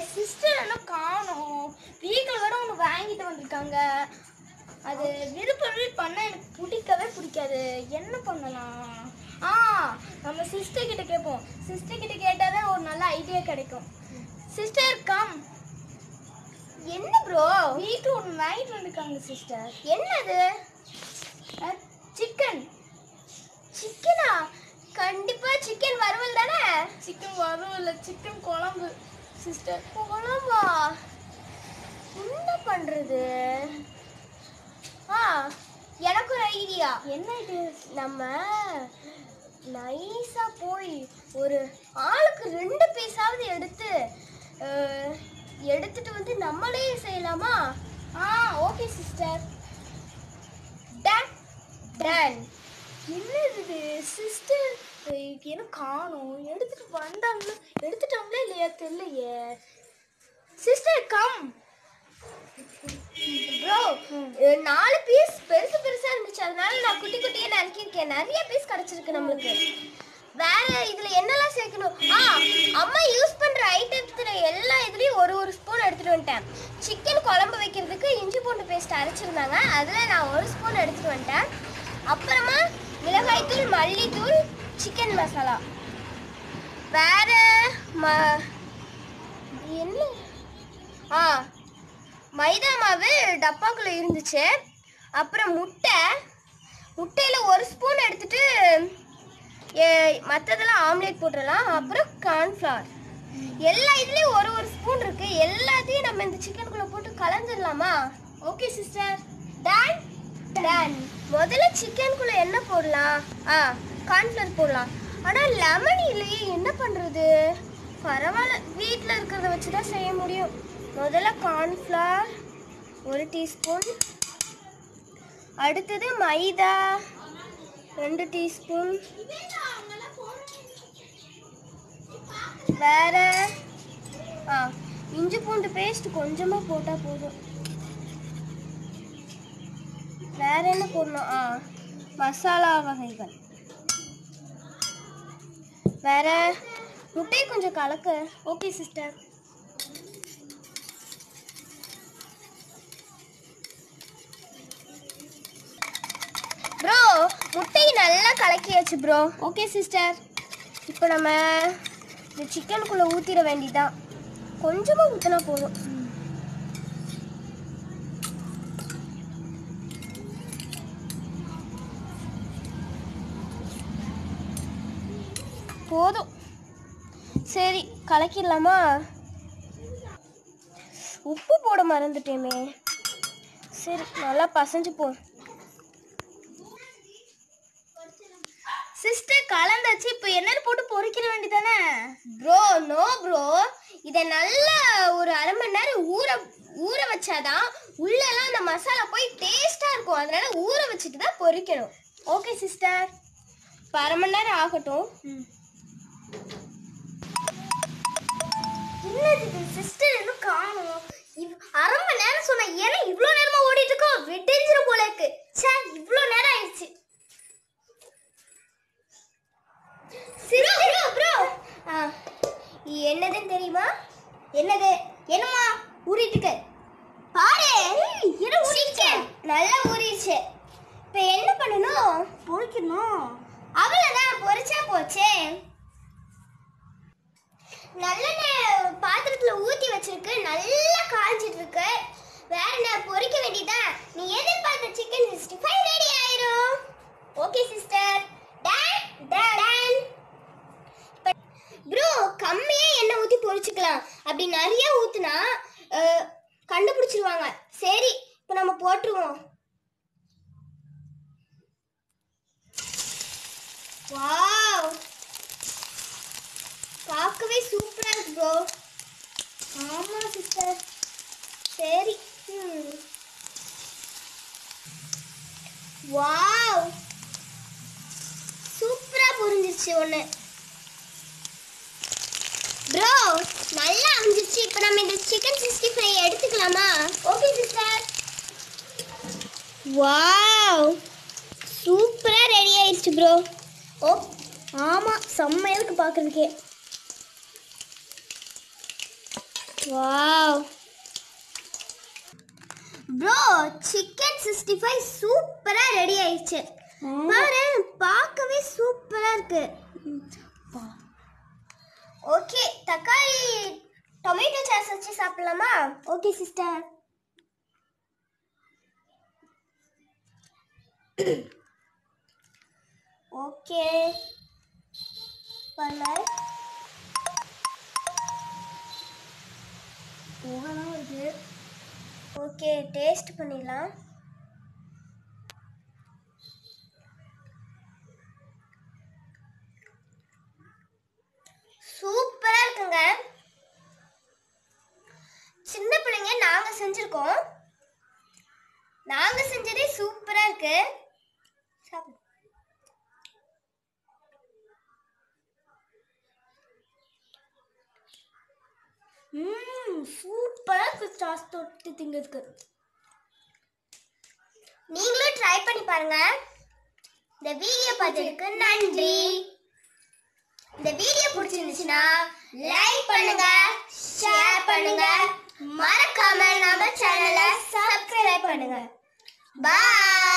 Sister என்ன காணோம் வீட்டில் வேற ஒன்று வாங்கிட்டு வந்திருக்காங்க அது விருப்பமே பண்ண எனக்கு பிடிக்கவே பிடிக்காது என்ன பண்ணலாம் ஆ நம்ம சிஸ்டர் கிட்ட கேட்போம் சிஸ்டர் கிட்ட கேட்டால் தான் ஒரு நல்ல ஐடியா கிடைக்கும் சிஸ்டர் கம் என்ன ப்ரோ வீட்டில் ஒன்று வாங்கிட்டு வந்திருக்காங்க சிஸ்டர் என்னது சிக்கன் சிக்கனா கண்டிப்பா சிக்கன் வறுவல் தானே சிக்கன் வறுவல் சிக்கன் குழம்பு சிஸ்டர் குழம்பா என்ன பண்றது ஆ எனக்கு ஒரு ஐடியா என்ன இது நம்ம நைஸா போய் ஒரு ஆளுக்கு ரெண்டு பீஸாவது எடுத்து அஹ், எடுத்துட்டு வந்து நம்மளே செய்யலாமா ஆ ஓகே சிஸ்டர் டன் டன் என்னது இது சிஸ்டர் என்ன காணோம் எடுத்துட்டு வந்தாங்களா எடுத்துட்டாங்களா இல்லையா தெரியலையே சிஸ்டர் கம் ப்ரோ நாலு பீஸ் பெருசு பெருசா இருந்துச்சு அதனால நான் குட்டி குட்டியே நறுக்கியிருக்கேன் நிறைய பீஸ் கிடைச்சிருக்கு நம்மளுக்கு வேற இதுல என்னெல்லாம் சேர்க்கணும் ஆ அம்மா யூஸ் பண்ற ஐட்டத்துல எல்லா இதுலயும் ஒரு ஒரு ஸ்பூன் எடுத்துட்டு வந்துட்டேன் சிக்கன் குழம்பு வைக்கிறதுக்கு இஞ்சி பூண்டு பேஸ்ட் அரைச்சிருந்தாங்க அதுல நான் ஒரு ஸ்பூன் எடுத்துட்டு வந்துட்டேன் அப்புறமா மிளகாய்த்தூள் மல்லித்தூள் சிக்கன் மசாலா வேற ம என்ன ஆ மைதா மாவு டப்பாக்குள்ள இருந்துச்சு அப்புறம் முட்டை முட்டையில் ஒரு ஸ்பூன் எடுத்துட்டு மற்றதெல்லாம் ஆம்லேட் போட்டுடலாம் அப்புறம் கார்ன்ஃப்ளவர் எல்லா இதுலேயும் ஒரு ஒரு ஸ்பூன் இருக்கு எல்லாத்தையும் நம்ம இந்த சிக்கனுக்குள்ளே போட்டு கலந்துடலாமா ஓகே சிஸ்டர் டன் டன் முதல்ல சிக்கனுக்குள்ளே என்ன போடலாம் ஆ கார்ன்ஃப்ளவர் போடலாம் ஆனால் லெமன் இல்லையே என்ன பண்ணுறது பரவாயில்ல வீட்டில் இருக்கிறத வச்சு தான் செய்ய முடியும் முதல்ல கார்ன்ஃப்ளவர் ஒரு டீஸ்பூன் அடுத்தது மைதா ரெண்டு டீஸ்பூன் வேற ஆ இஞ்சி பூண்டு பேஸ்ட் கொஞ்சமாக போட்டால் போதும் வேற என்ன போடணும் ஆ மசாலா வகைகள் வேற முட்டையை கொஞ்சம் கலக்க ஓகே சிஸ்டர் ப்ரோ முட்டையை நல்லா கலக்கியாச்சு ப்ரோ ஓகே சிஸ்டர் இப்போ நம்ம இந்த சிக்கனுக்குள்ளே ஊற்றிட வேண்டியதான் கொஞ்சமாக ஊற்றினா போதும் போதும் சரி கலக்கிடலாமா உப்பு போட மறந்துட்டேமே சரி நல்லா பசைஞ்சு போ சிஸ்டர் கலந்தாச்சு இப்போ எண்ணெயில் போட்டு பொரிக்கிற வேண்டியதானே ப்ரோ நோ ப்ரோ இதை நல்லா ஒரு அரை மணி நேரம் ஊற ஊற வச்சாதான் உள்ளெல்லாம் அந்த மசாலா போய் டேஸ்டாக இருக்கும் அதனால ஊற வச்சுட்டு தான் பொரிக்கணும் ஓகே சிஸ்டர் இப்போ அரை மணி நேரம் ஆகட்டும் என்னது சிஸ்டர் இன்னும் காணும் அரை மணி நேரம் சொன்ன ஏன்னா இவ்வளோ நேரமா ஓடிட்டு இருக்கோம் விடிஞ்சிரும் போல இருக்கு சே இவ்வளோ நேரம் ஆயிடுச்சு ப்ரோ ப்ரோ ப்ரோ என்னதுன்னு தெரியுமா என்னது என்னம்மா ஊறிட்டு இருக்கு பாரு என்ன ஊறிச்சு நல்லா ஊறிடுச்சு இப்போ என்ன பண்ணணும் பொரிக்கணும் அவ்வளோதான் பொரிச்சா போச்சே நல்லெண்ணெய் பாத்திரத்துல ஊத்தி வச்சிருக்கு நல்லா காஞ்சிட்டு இருக்கு வேற என்ன பொரிக்க வேண்டியதா நீ எதிர்பார்த்த சிக்கன் சிக்ஸ்டி ஃபைவ் ரெடி ஆயிரும் okay sister done done bro கம்மியா எண்ணெய் ஊத்தி பொரிச்சுக்கலாம் அப்படி நிறைய ஊத்துனா அஹ், கண்டுபிடிச்சிருவாங்க சரி இப்போ நம்ம போட்டுருவோம் வாவ் பார்க்கவே சூப்பரா இருக்கு ப்ரோ ஆமா சிஸ்டர் சரி ம். வாவ் சூப்பரா புரிஞ்சிருச்சு ஒன்று ப்ரோ நல்லா அமைஞ்சிருச்சு இப்போ நம்ம இந்த சிக்கன் சிக்ஸ்டி ஃபைவ் எடுத்துக்கலாமா ஓகே சிஸ்டர் வாவ் சூப்பராக ரெடி ஆயிடுச்சு ப்ரோ ஓ ஆமாம் செம்மையா இருக்கு பார்க்குறதுக்கே wow bro chicken sixty five சூப்பராக ரெடி ஆயிடுச்சு பாரு பார்க்கவே சூப்பராக இருக்கு ஓகே தக்காளி டொமேட்டோ சாஸ் வச்சு சாப்பிடலாமா ஓகே சிஸ்டர் ஓகே பண்ணேன் போகலாம் இருக்கு ஓகே டேஸ்ட் பண்ணிடலாம் சூப்பரா இருக்குங்க சின்ன பிள்ளைங்க நாங்க செஞ்சிருக்கோம் நாங்க செஞ்சதே சூப்பரா இருக்கு சாப்பிடு ம் சூப்பரா இருக்கு சாஸ் தொட்டு திங்கிறதுக்கு நீங்களும் ட்ரை பண்ணி பாருங்க இந்த வீடியோ பார்த்ததுக்கு நன்றி இந்த வீடியோ பிடிச்சிருந்துச்சுன்னா லைக் பண்ணுங்க ஷேர் பண்ணுங்க மறக்காம நம்ம சேனலை சப்ஸ்கிரைப் பண்ணுங்க பாய்